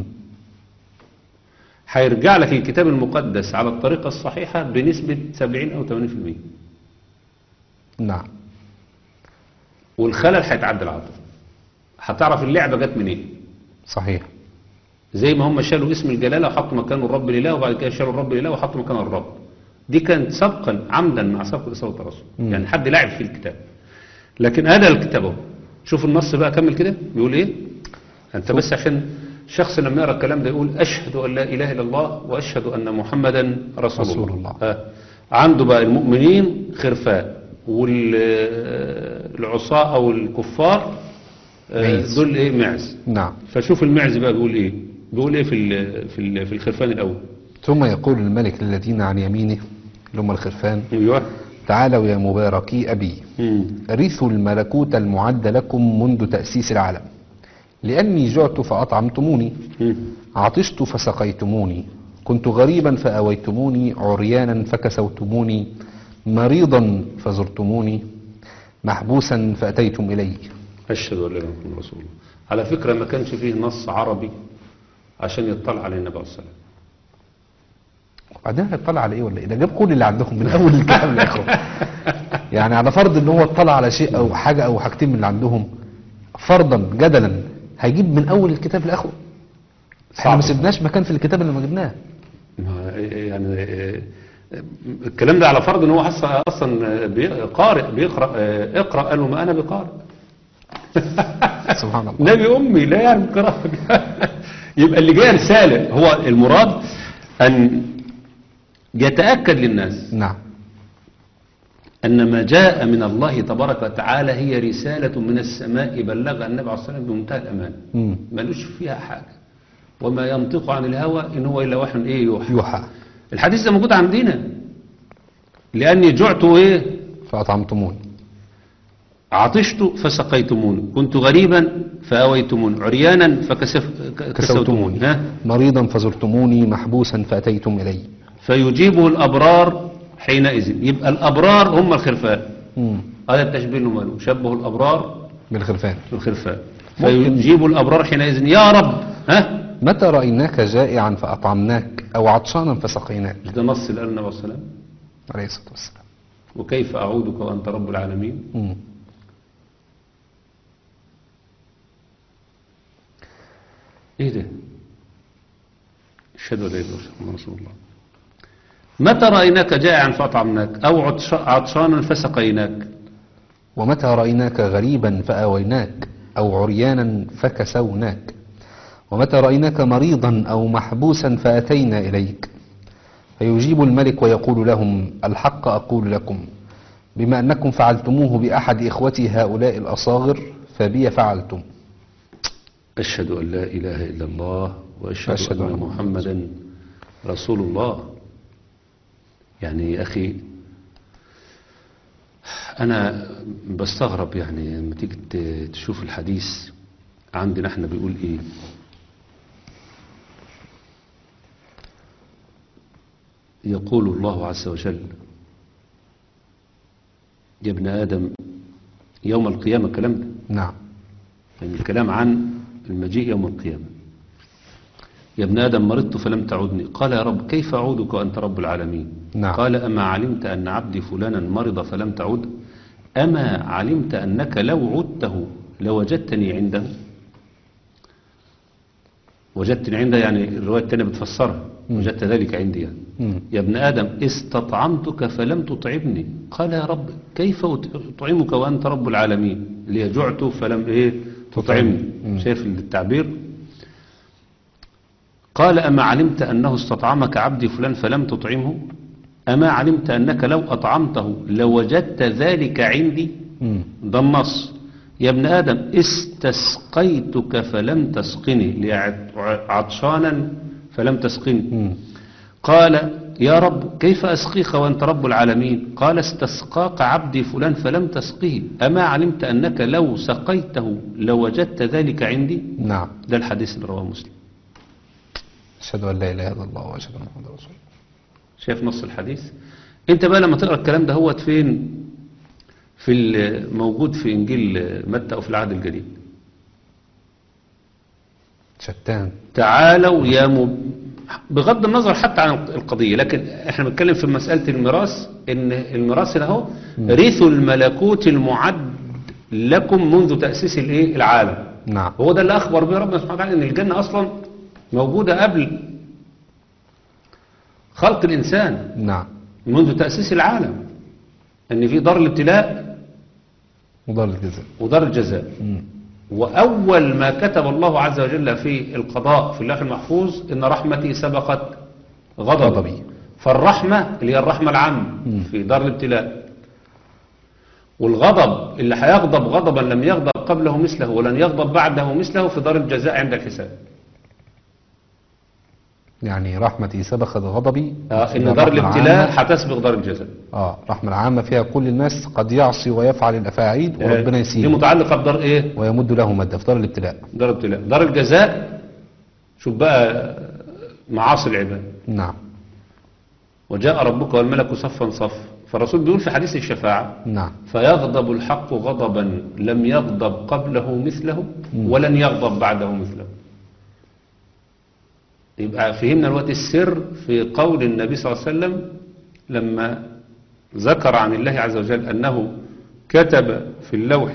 هيرجع لك الكتاب المقدس على الطريقة الصحيحة بنسبة 70 أو 80% نعم والخلل هيتعدل على طول هتعرف اللعبة جت منين صحيح زي ما هم شالوا اسم الجلالة وحطوا مكانه الرب الإله وبعد كده شالوا الرب الإله وحطوا مكانه الرب دي كانت سبقا عمدا مع سبق إصابة الرسول مم. يعني حد لعب في الكتاب لكن هذا الكتاب اهو شوف النص بقى كمل كده بيقول ايه انت بس عشان شخص لما يقرا الكلام ده يقول اشهد ان لا اله الا الله واشهد ان محمدا رسول, رسول الله, الله. آه. عنده بقى المؤمنين خرفان والعصاة او الكفار آه، معز. دول ايه معز نعم فشوف المعز بقى بيقول ايه بيقول ايه في ال- في ال- في الخرفان الاول ثم يقول الملك للذين عن يمينه اللي هم الخرفان ايوه تعالوا يا مباركي أبي مم. رثوا الملكوت المعد لكم منذ تأسيس العالم لأني جعت فأطعمتموني مم. عطشت فسقيتموني كنت غريبا فأويتموني عريانا فكسوتموني مريضا فزرتموني محبوسا فأتيتم إلي أشهد أن لا إله إلا الله رسول الله على فكرة ما كانش فيه نص عربي عشان يطلع على النبي عليه الصلاة والسلام وبعدين هيطلع على ايه ولا ايه ده جاب كل اللي عندهم من اول الكتاب لاخره يعني على فرض ان هو اطلع على شيء او حاجه او حاجتين من اللي عندهم فرضا جدلا هيجيب من اول الكتاب لاخره احنا صعب. ما سيبناش مكان في الكتاب اللي ما جبناه ما- يعني آه، الكلام ده على فرض ان هو اصلا اصلا بي- قارئ بيقرا آه، اقرا قال له ما انا بقارئ سبحان الله نبي امي لا يعرف قراءه يبقى اللي جاي رساله هو المراد ان يتاكد للناس نعم أن ما جاء من الله تبارك وتعالى هي رسالة من السماء بلغها النبي عليه الصلاة والسلام بمنتهى الأمان مم. ملوش فيها حاجة وما ينطق عن الهوى إن هو إلا وحي إيه يوحى يوحى الحديث ده موجود عندنا لأني جعت إيه فأطعمتموني عطشت فسقيتموني كنت غريبا فأويتموني عريانا فكسوتموني ها مريضا فزرتموني محبوسا فأتيتم إلي فيجيبه الأبرار حينئذ يبقى الأبرار هم الخرفان مم. هذا التشبيه اللي ماله شبه الأبرار بالخرفان بالخرفان ممكن- فيجيب الأبرار حينئذ يا رب ها متى رأيناك جائعا فأطعمناك أو عطشانا فسقيناك مش ده نص اللي قال النبي عليه الصلاة والسلام عليه الصلاة والسلام وكيف أعودك وأنت رب العالمين مم. إيه ده أشهد أن لا إله إلا الله رسول الله متى رأيناك جائعا فأطعمناك أو عطش- عطشانا فسقيناك ومتى رأيناك غريبا فآويناك أو عريانا فكسوناك ومتى رأيناك مريضا أو محبوسا فأتينا إليك فيجيب الملك ويقول لهم الحق أقول لكم بما أنكم فعلتموه بأحد إخوتي هؤلاء الأصاغر فبي فعلتم أشهد أن لا إله إلا الله وأشهد أشهد أن أن محمدا رسول الله يعني يا أخي أنا بستغرب يعني لما تيجي ت- تشوف الحديث عندنا احنا بيقول إيه يقول الله عز وجل يا ابن آدم يوم القيامة الكلام ده نعم يعني الكلام عن المجيء يوم القيامة يا ابن آدم مرضت فلم تعودني قال يا رب كيف أعودك وأنت رب العالمين نعم. قال أما علمت أن عبدي فلانا مرض فلم تعود أما علمت أنك لو عدته لوجدتني عنده وجدتني عنده يعني الرواية التانية بتفسرها وجدت ذلك عندي يعني. مم. يا ابن آدم استطعمتك فلم تطعمني قال يا رب كيف أطعمك وأنت رب العالمين لي جعت فلم إيه تطعمني مم. شايف التعبير قال أما علمت أنه استطعمك عبدي فلان فلم تطعمه أما علمت أنك لو أطعمته لوجدت ذلك عندي مم. ده النص يا ابن آدم استسقيتك فلم تسقني لي عطشانا فلم تسقني مم. قال يا رب كيف أسقيك وأنت رب العالمين قال استسقاك عبدي فلان فلم تسقيه أما علمت أنك لو سقيته لوجدت ذلك عندي نعم ده الحديث اللي رواه مسلم أشهد أن لا إله إلا الله وأشهد أن محمدا رسول الله شايف نص الحديث انت بقى لما تقرا الكلام ده هو فين في ال- موجود في انجيل متى او في العهد الجديد شتان تعالوا يا مب... بغض النظر حتى عن القضية لكن احنا بنتكلم في مسألة الميراث ان الميراث ده هو رثوا الملكوت المعد لكم منذ تأسيس الايه العالم نعم هو ده اللي اخبر به ربنا سبحانه وتعالى ان الجنة اصلا موجودة قبل خلق الانسان نعم منذ تأسيس العالم ان في دار الابتلاء مضار الجزاء ودار الجزاء مم. وأول ما كتب الله عز وجل في القضاء في اللوح المحفوظ إن رحمتي سبقت غضبي غضبي. فالرحمة اللي هي الرحمة العامة في دار الابتلاء والغضب اللي هيغضب غضبا لم يغضب قبله مثله ولن يغضب بعده مثله في دار الجزاء عند الحساب يعني رحمتي سبقت غضبي آه إن ده دار الرحمة الابتلاء العامة- هتسبق دار الجزاء اه رحمة العامة فيها كل الناس قد يعصي ويفعل الأفاعيل وربنا دي يسير متعلقة بدار إيه ويمد له مدة في دار الابتلاء دار الابتلاء دار الجزاء شوف بقى معاصي العباد نعم وجاء ربك والملك صفا صف فالرسول بيقول في حديث الشفاعة نعم فيغضب الحق غضبا لم يغضب قبله مثله ولن يغضب بعده مثله يبقى فهمنا الوقت السر في قول النبي صلى الله عليه وسلم لما ذكر عن الله عز وجل أنه كتب في اللوح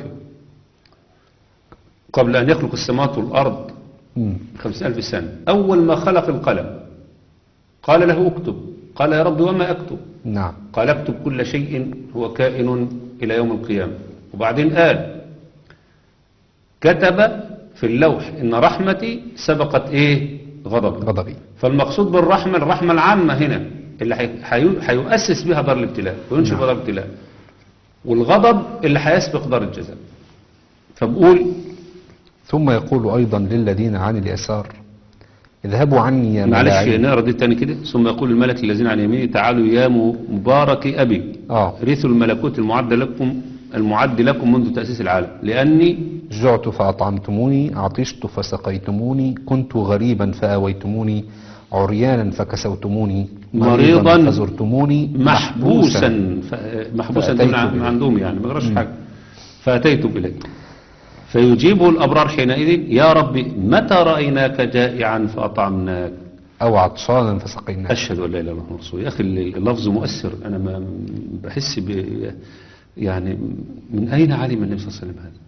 قبل أن يخلق السماوات والأرض مم. خمسين ألف سنة أول ما خلق القلم قال له اكتب قال يا رب وما أكتب نعم قال اكتب كل شيء هو كائن إلى يوم القيامة وبعدين قال كتب في اللوح إن رحمتي سبقت إيه غضبي غضبي فالمقصود بالرحمة الرحمة العامة هنا اللي حي- حي- هيؤسس بها دار الابتلاء وينشئ نعم. دار الابتلاء والغضب اللي هيسبق دار الجزاء فبقول ثم يقول أيضا للذين عن اليسار اذهبوا عني يا معلش ملاعين نقرا دي تاني كده ثم يقول الملك الذين عن يمينه تعالوا يا مبارك أبي اه رثوا الملكوت المعد لكم المعد لكم منذ تأسيس العالم لأني جعت فأطعمتموني عطشت فسقيتموني كنت غريبا فآويتموني عريانا فكسوتموني مريضا فزرتموني محبوسا ف- محبوسا فأتيت دون عن- إليه. عندهم يعني ما قراش حاجة فأتيت إليك فيجيبه الأبرار حينئذ يا ربي متى رأيناك جائعا فأطعمناك أو عطشانا فسقيناك أشهد أن لا إله إلا الله رسول يا أخي اللفظ مؤثر أنا ما بحس ب يعني من أين علم النبي صلى الله عليه وسلم هذا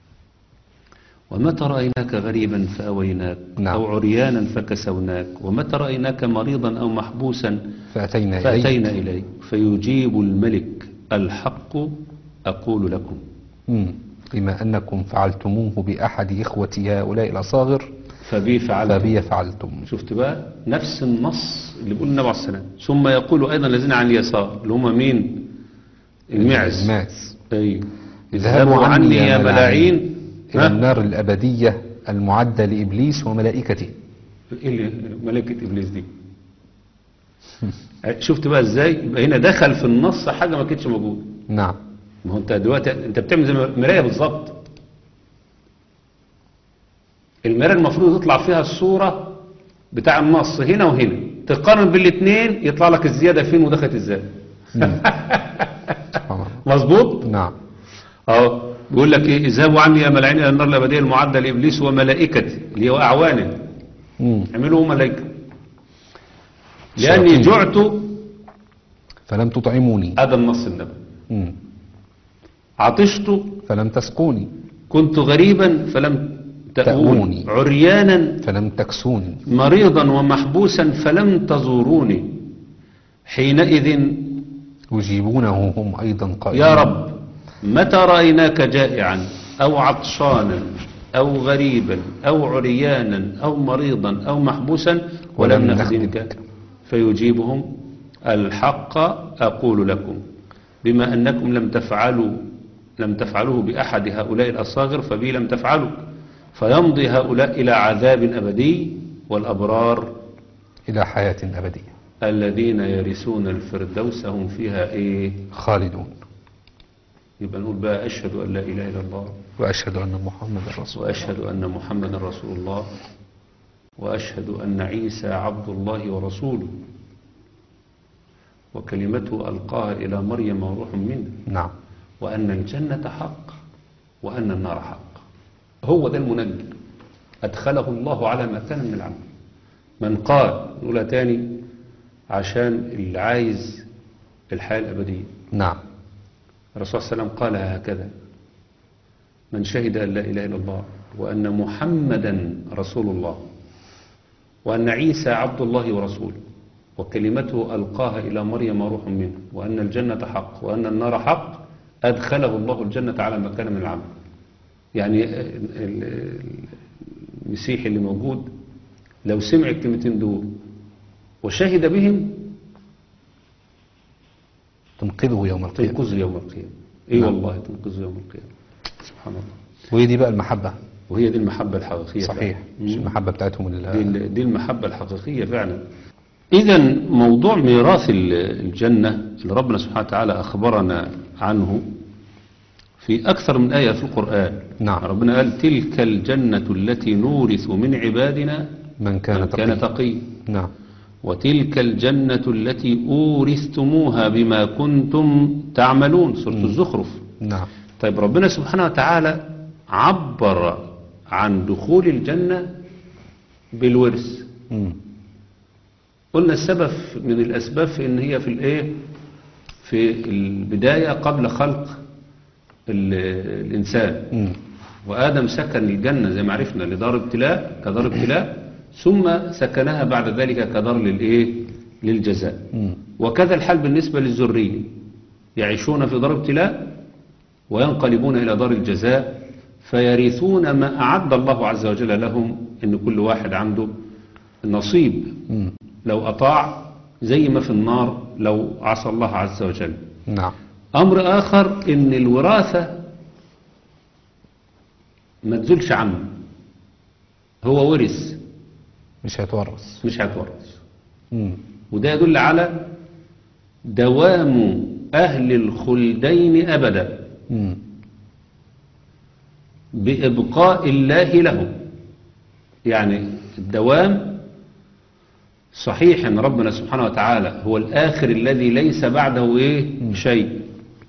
ومتى رأيناك غريبا فأويناك نعم. أو عريانا فكسوناك ومتى رأيناك مريضا أو محبوسا فأتينا إليه فأتينا إليك فيجيب الملك الحق أقول لكم مم. بما أنكم فعلتموه بأحد إخوتي هؤلاء الأصاغر فبي فعلت فبي فعلتم شفت بقى نفس النص اللي بيقول النبي عليه السلام ثم يقول أيضا الذين عن اليسار اللي هم مين المعز الماس أي اذهبوا عني يا ملاعين إلى ها؟ النار الأبدية المعدة لإبليس وملائكته ايه اللي ملائكة ابليس دي شفت بقى ازاي يبقى هنا دخل في النص حاجة ما كانتش موجودة نعم ما هو انت دلوقتي انت بتعمل زي مراية بالظبط المراية المفروض يطلع فيها الصورة بتاع النص هنا وهنا تقارن بالاثنين يطلع لك الزيادة فين ودخلت ازاي سبحان الله. مظبوط نعم اه بيقول لك ايه اذهبوا عني يا ملاعين الى النار الابديه المعده لابليس وملائكته اللي هو اعوانه مم. اعملوا ملائكه لاني شياطين. جعت فلم تطعموني هذا النص النبوي مم. عطشت فلم تسقوني كنت غريبا فلم تأووني تأووني. عريانا فلم تكسوني مريضا ومحبوسا فلم تزوروني حينئذ يجيبونه هم أيضا قائلين يا رب متى رأيناك جائعا أو عطشانا أو غريبا أو عريانا أو مريضا أو محبوسا ولم ولم نخدمك نخدمك. فيجيبهم الحق أقول لكم بما أنكم لم تفعلوا لم تفعلوه بأحد هؤلاء الأصاغر فبي لم تفعلوا فيمضي هؤلاء إلى عذاب أبدي والأبرار إلى حياة أبدية الذين يرثون الفردوس هم فيها ايه خالدون يبقى نقول بقى اشهد ان لا اله الا الله وأشهد أن محمد رسول الله واشهد ان محمدا رسول الله واشهد ان عيسى عبد الله ورسوله وكلمته القاها الى مريم وروح منه نعم وأن الجنة حق وأن النار حق هو ده المنجي أدخله الله على ما كان من العمل من قال نقولها تاني عشان اللي عايز الحياة الأبدية نعم الرسول صلى الله عليه وسلم قال هكذا من شهد أن لا إله إلا الله وأن محمدا رسول الله وأن عيسى عبد الله ورسوله وكلمته ألقاها إلى مريم روح منه وأن الجنة حق وأن النار حق أدخله الله الجنة على ما كان من العمل يعني ال- ال- المسيحي اللي موجود لو سمع الكلمتين دول وشهد بهم تنقذه يوم القيامة تنقذه يوم القيامة اي نعم. والله تنقذه يوم القيامة سبحان الله وهي دي بقى المحبة وهي دي المحبة الحقيقية صحيح فعلا. مش المحبة بتاعتهم دي, ال- ال- دي المحبة الحقيقية فعلا إذا موضوع ميراث ال- الجنة اللي ربنا سبحانه وتعالى أخبرنا عنه في أكثر من آية في القرآن نعم. ربنا قال تلك الجنة التي نورث من عبادنا من كان من كان تقي تقي نعم وتلك الجنة التي أورثتموها بما كنتم تعملون سورة الزخرف نعم طيب ربنا سبحانه وتعالى عبر عن دخول الجنة بالورث مم. قلنا السبب من الأسباب في إن هي في الإيه في البداية قبل خلق ال- الإنسان مم. وآدم سكن الجنة زي ما عرفنا لدار ابتلاء كدار ابتلاء ثم سكنها بعد ذلك كدار للإيه للجزاء مم. وكذا الحال بالنسبة للذرية يعيشون في دار ابتلاء وينقلبون إلى دار الجزاء فيرثون ما أعد الله عز وجل لهم إن كل واحد عنده نصيب مم. لو أطاع زي ما في النار لو عصى الله عز وجل نعم أمر آخر إن الوراثة ما تزولش عنه هو ورث مش هيتورث مش هيتورث مم. وده يدل على دوام أهل الخلدين أبدا مم. بإبقاء الله لهم يعني الدوام صحيح أن ربنا سبحانه وتعالى هو الآخر الذي ليس بعده إيه شيء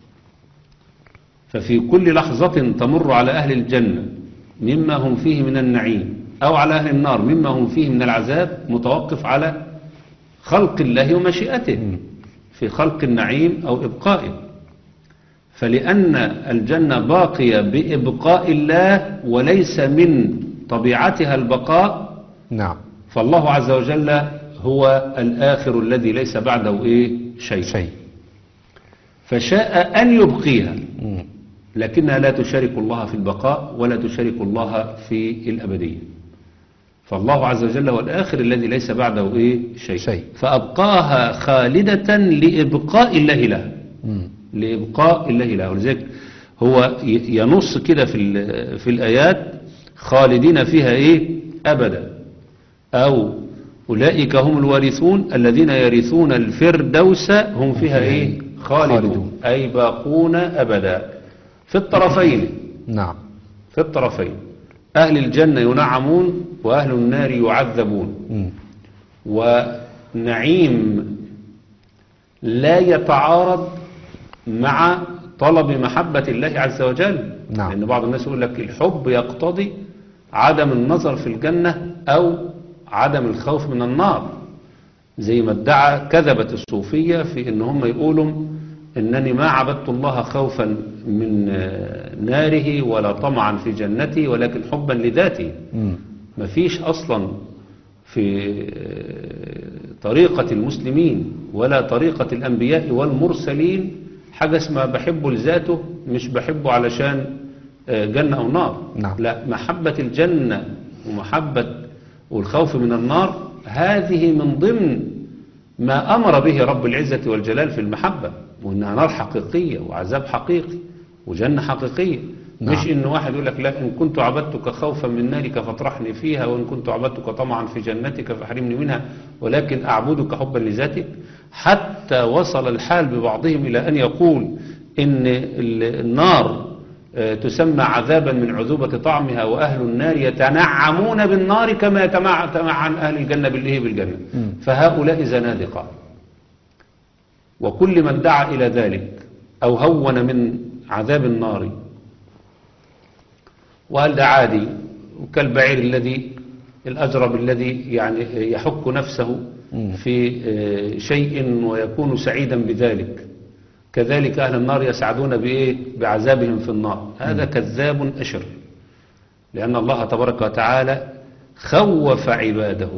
ففي كل لحظة تمر على أهل الجنة مما هم فيه من النعيم أو على أهل النار مما هم فيه من العذاب متوقف على خلق الله ومشيئته في خلق النعيم أو إبقائه فلأن الجنة باقية بإبقاء الله وليس من طبيعتها البقاء نعم فالله عز وجل هو الآخر الذي ليس بعده إيه شيء شيء فشاء أن يبقيها مم. لكنها لا تشارك الله في البقاء ولا تشارك الله في الأبدية فالله عز وجل هو الآخر الذي ليس بعده إيه شيء, شيء. فأبقاها خالدة لإبقاء الله لها مم. لإبقاء الله لها ولذلك هو ي- ينص كده في, ال- في الآيات خالدين فيها إيه أبدا أو أولئك هم الوارثون الذين يرثون الفردوس هم فيها إيه خالدون خالدون. أي باقون أبدا في الطرفين نعم في الطرفين أهل الجنة ينعمون وأهل النار يعذبون مم. ونعيم لا يتعارض مع طلب محبة الله عز وجل نعم. لأن بعض الناس يقول لك الحب يقتضي عدم النظر في الجنة أو عدم الخوف من النار زي ما ادعى كذبة الصوفية في ان هم يقولوا انني ما عبدت الله خوفا من آه، ناره ولا طمعا في جنته ولكن حبا لذاته مم. مفيش اصلا في آه، طريقة المسلمين ولا طريقة الانبياء والمرسلين حاجة اسمها بحبه لذاته مش بحبه علشان آه، جنة او نار نعم. لا محبة الجنة ومحبة والخوف من النار هذه من ضمن ما أمر به رب العزة والجلال في المحبة وإنها نار حقيقية وعذاب حقيقي وجنة حقيقية نعم. مش ان واحد يقول لك لا ان كنت عبدتك خوفا من نارك فاطرحني فيها وان كنت عبدتك طمعا في جنتك فاحرمني منها ولكن اعبدك حبا لذاتك حتى وصل الحال ببعضهم الى ان يقول ان ال- النار آه، تسمى عذابا من عذوبة طعمها واهل النار يتنعمون بالنار كما يتمعن اهل الجنة بالايه بالجنة مم. فهؤلاء زنادقة وكل من دعا إلى ذلك أو هون من عذاب النار وقال ده عادي كالبعير الذي الأجرب الذي يعني يحك نفسه مم. في آه، شيء ويكون سعيدا بذلك كذلك أهل النار يسعدون بإيه؟ بعذابهم في النار هذا كذاب أشر لأن الله تبارك وتعالى خوف عباده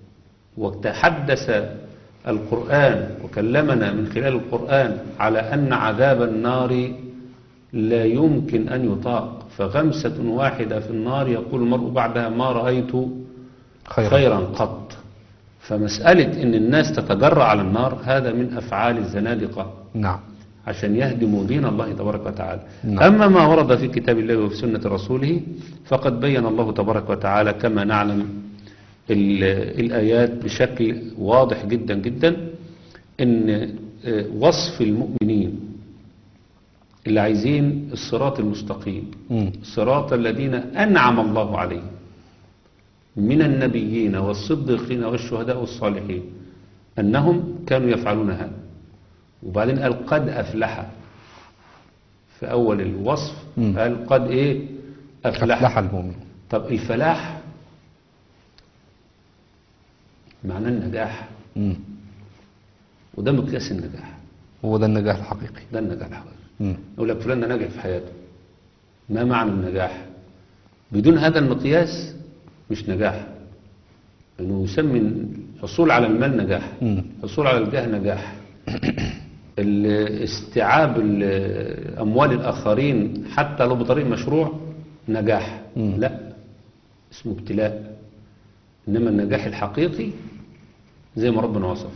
وتحدث القرآن وكلمنا من خلال القرآن على أن عذاب النار لا يمكن أن يطاق فغمسة واحدة في النار يقول المرء بعدها ما رأيت خيرا, خيرا قط فمسألة أن الناس تتجرع على النار هذا من أفعال الزنادقة نعم عشان يهدموا دين الله تبارك وتعالى نعم. أما ما ورد في كتاب الله وفي سنة رسوله فقد بين الله تبارك وتعالى كما نعلم ال- الآيات بشكل واضح جدا جدا إن آه، وصف المؤمنين اللي عايزين الصراط المستقيم مم. صراط الذين أنعم الله عليهم من النبيين والصديقين والشهداء والصالحين أنهم كانوا يفعلون هذا وبعدين قال قد أفلح في أول الوصف مم. قال قد إيه أفلح, أفلح المؤمن طب الفلاح معناه النجاح مم. وده مقياس النجاح هو ده النجاح الحقيقي ده النجاح الحقيقي مم. يقول لك فلان ده ناجح في حياته ما معنى النجاح بدون هذا المقياس مش نجاح انه يسمي الحصول على المال نجاح مم. الحصول على الجاه نجاح ال- استيعاب ال- اموال الاخرين حتى لو بطريق مشروع نجاح مم. لا اسمه ابتلاء انما النجاح الحقيقي زي ما ربنا وصفه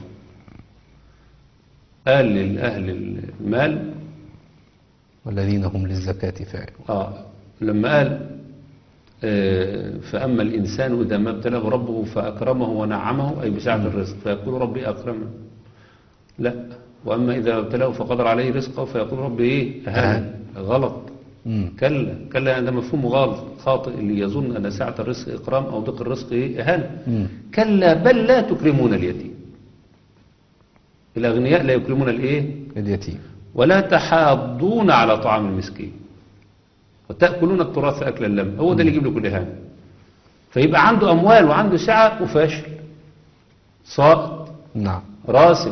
قال للأهل المال والذين هم للزكاة فاعلون آه لما قال آه فأما الإنسان إذا ما ابتلاه ربه فأكرمه ونعمه أي بسعة الرزق فيقول ربي أكرمه لا وأما إذا ابتلاه فقدر عليه رزقه فيقول ربي إيه أهان غلط مم. كلا كلا ده مفهوم غلط خاطئ اللي يظن أن سعة الرزق إكرام أو ضيق الرزق إيه إهانة مم. كلا بل لا تكرمون اليتيم الأغنياء لا يكرمون الإيه اليتيم ولا تحاضون على طعام المسكين وتأكلون التراث أكلا لم هو ده اللي يجيب له كل هذا فيبقى عنده أموال وعنده سعة وفاشل ساقط نعم راسب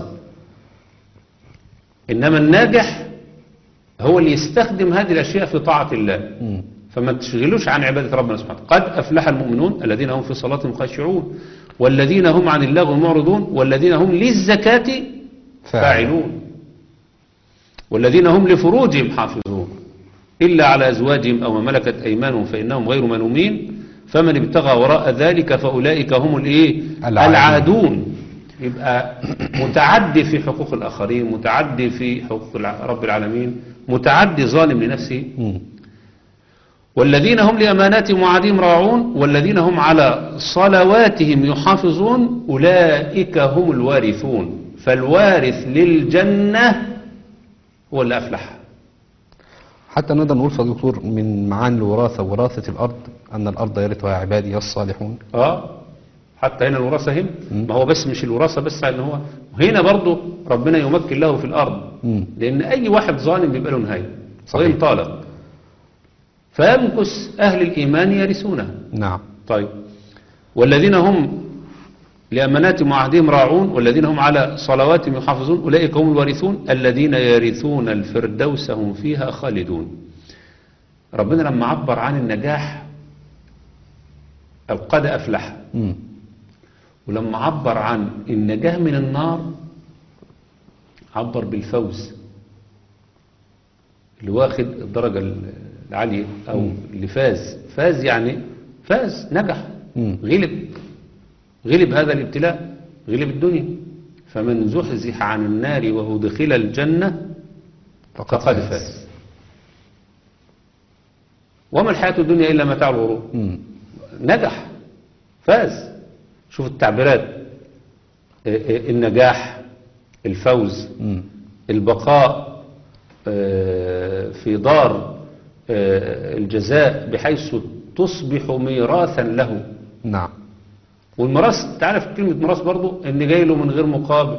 إنما الناجح هو اللي يستخدم هذه الأشياء في طاعة الله مم. فما تشغلوش عن عبادة ربنا سبحانه قد أفلح المؤمنون الذين هم في صلاتهم خاشعون والذين هم عن اللغو معرضون والذين هم للزكاة فاعلون والذين هم لفروجهم حافظون إلا على أزواجهم أو ما ملكت أيمانهم فإنهم غير ملومين فمن ابتغى وراء ذلك فأولئك هم الإيه العادون. العادون يبقى متعدي في حقوق الآخرين متعدي في حقوق الع- رب العالمين متعدي ظالم لنفسه مم. والذين هم لأماناتهم وعهدهم راعون والذين هم على صلواتهم يحافظون أولئك هم الوارثون فالوارث للجنة هو اللي أفلح حتى نقدر نقول فضل دكتور من معاني الوراثة وراثة الأرض أن الأرض يرثها عبادي الصالحون اه حتى هنا الوراثة هنا مم. ما هو بس مش الوراثة بس ان هو هنا برضه ربنا يمكن له في الأرض مم. لأن أي واحد ظالم بيبقى له نهاية صحيح. وإن طالق فيمكث أهل الإيمان يرثونها نعم طيب والذين هم لأماناتهم وعهدهم راعون والذين هم على صلواتهم يحافظون أولئك هم الوارثون الذين يرثون الفردوس هم فيها خالدون ربنا لما عبر عن النجاح قال قد أفلح مم. ولما عبر عن النجاة من النار عبر بالفوز اللي واخد الدرجة العالية أو اللي فاز فاز يعني فاز نجح مم. غلب غلب هذا الابتلاء غلب الدنيا فمن زحزح عن النار وأدخل الجنة فقد فاز وما الحياة الدنيا إلا متاع الغرور مم. نجح فاز شوف التعبيرات آه، آه، النجاح الفوز مم. البقاء آه، في دار آه، الجزاء بحيث تصبح ميراثا له نعم والميراث تعرف كلمة ميراث برضو ان جاي له من غير مقابل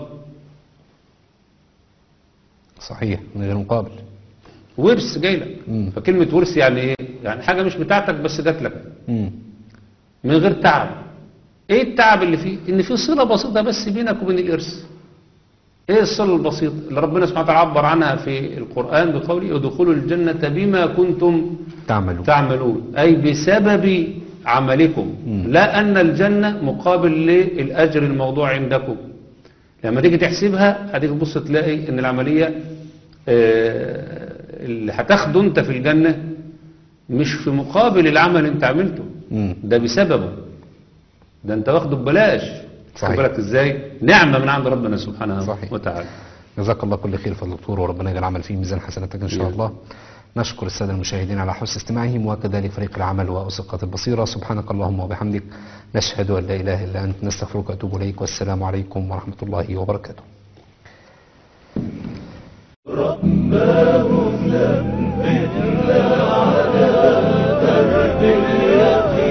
صحيح من غير مقابل ورث جاي لك مم. فكلمة ورث يعني ايه يعني حاجة مش بتاعتك بس جات لك مم. من غير تعب ايه التعب اللي فيه ان في صلة بسيطة بس بينك وبين الارث ايه الصلة البسيطة اللي ربنا سبحانه وتعالى عبر عنها في القرآن بقوله ادخلوا الجنة بما كنتم تعملوا تعملون أي بسبب عملكم مم. لا أن الجنة مقابل للأجر الموضوع عندكم لما تيجي تحسبها هتيجي تبص تلاقي ان العملية آه، اللي هتاخده انت في الجنة مش في مقابل العمل اللي انت عملته مم. ده بسببه ده انت واخده ببلاش صحيح. خد بالك ازاي نعمة من عند ربنا سبحانه صحيح. وتعالى جزاك الله كل خير فضل الدكتور وربنا يجعل العمل فيه ميزان حسناتك ان شاء يا. الله نشكر الساده المشاهدين على حسن استماعهم وكذلك فريق العمل واسقاط البصيره سبحانك اللهم وبحمدك نشهد ان لا اله الا انت نستغفرك واتوب اليك والسلام عليكم ورحمه الله وبركاته